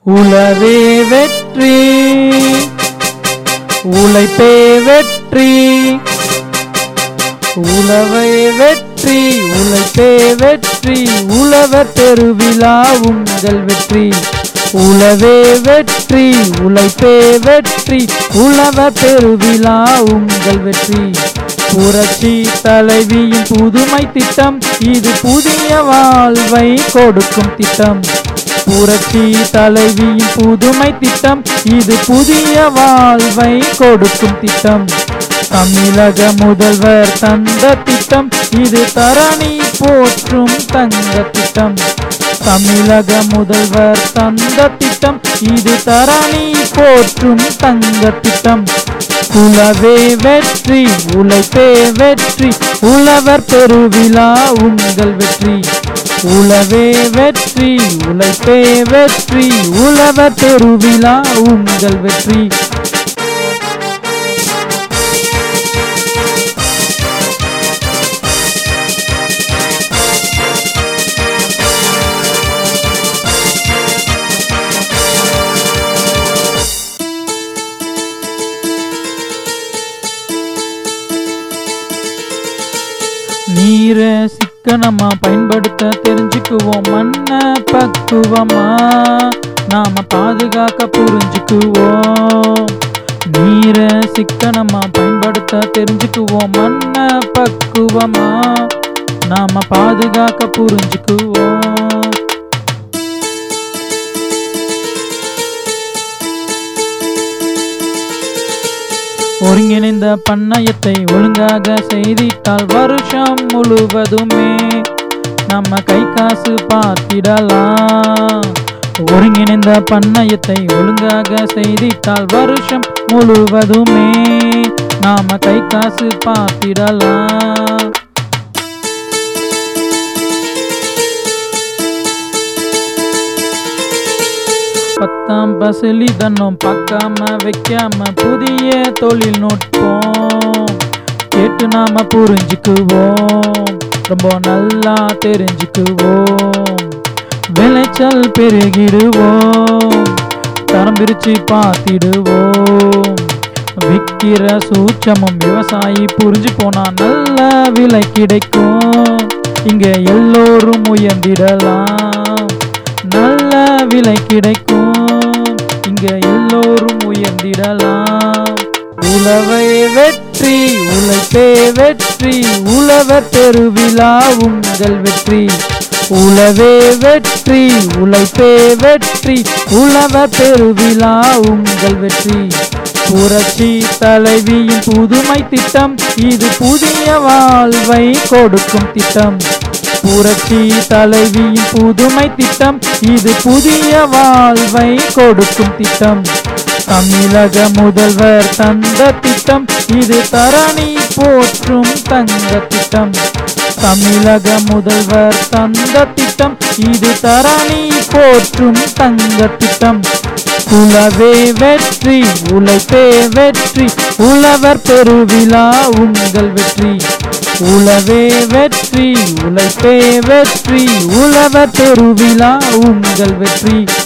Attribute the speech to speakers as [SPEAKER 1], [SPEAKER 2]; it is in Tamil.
[SPEAKER 1] உலவே வெற்றி உழைப்பே வெற்றி உழவை வெற்றி உழைப்பே வெற்றி உழவர் பெருவிழா உங்கள் வெற்றி உழவே வெற்றி உழைப்பே வெற்றி உழவர் பெருவிழா உங்கள் வெற்றி புரட்சி தலைவியின் புதுமை திட்டம் இது புதிய வாழ்வை கொடுக்கும் திட்டம் புரட்சி தலைவியின் புதுமை திட்டம் இது புதிய வாழ்வை கொடுக்கும் திட்டம் தமிழக முதல்வர் தந்த திட்டம் இது தரணி போற்றும் தங்க திட்டம் தமிழக முதல்வர் தந்த திட்டம் இது தரணி போற்றும் தங்க திட்டம் உழவே வெற்றி உழைப்பே வெற்றி உழவர் பெருவிழா உங்கள் வெற்றி உழவே வெற்றி உழைப்பே வெற்றி உழவர் பெருவிழா உங்கள் வெற்றி நீரை சிக்கனமா பயன்படுத்த தெரிஞ்சுக்குவோம் மண்ணை பக்குவமா நாம பாதுகாக்க புரிஞ்சுக்குவோம் நீரை சிக்கனமா பயன்படுத்த தெரிஞ்சுக்குவோம் மண்ணை பக்குவமா நாம பாதுகாக்க புரிஞ்சுக்குவோம் ஒருங்கிணைந்த பண்ணையத்தை ஒழுங்காக செய்திட்டால் வருஷம் முழுவதுமே நம்ம கை காசு பார்த்திடலாம் ஒருங்கிணைந்த பண்ணையத்தை ஒழுங்காக செய்திட்டால் வருஷம் முழுவதுமே நாம கை காசு பார்த்திடலாம் பத்தாம் பசலி தன்னம் பார்க்காம வைக்காம புதிய தொழில்நுட்பம் கேட்டு நாம புரிஞ்சுக்குவோம் ரொம்ப நல்லா தெரிஞ்சுக்குவோம் விளைச்சல் பெருகிடுவோம் தரம் பிரிச்சு பார்த்திடுவோம் விற்கிற சூட்சமும் விவசாயி புரிஞ்சு போனா நல்ல விலை கிடைக்கும் இங்க எல்லோரும் உயர்ந்திடலாம் நல்ல விலை கிடைக்கும் இங்க எல்லோரும் உயர்ந்திடலாம் உழவை வெற்றி உழைப்பே வெற்றி உழவர் பெருவிழா உங்கள் வெற்றி உழவே வெற்றி உழைப்பே வெற்றி உழவர் பெருவிழா உங்கள் வெற்றி புரட்சி தலைவியின் புதுமை திட்டம் இது புதிய வாழ்வை கொடுக்கும் திட்டம் புரட்சி தலைவியின் புதுமை திட்டம் இது புதிய வாழ்வை கொடுக்கும் திட்டம் தமிழக முதல்வர் தந்த திட்டம் இது தரணி போற்றும் தங்க திட்டம் தமிழக முதல்வர் தந்த திட்டம் இது தரணி போற்றும் தங்க திட்டம் உழவே வெற்றி உழைப்பே வெற்றி உழவர் பெருவிழா உங்கள் வெற்றி உழவே வெற்றி உழைப்பே வெற்றி உழவர் பெருவிழா உங்கள் வெற்றி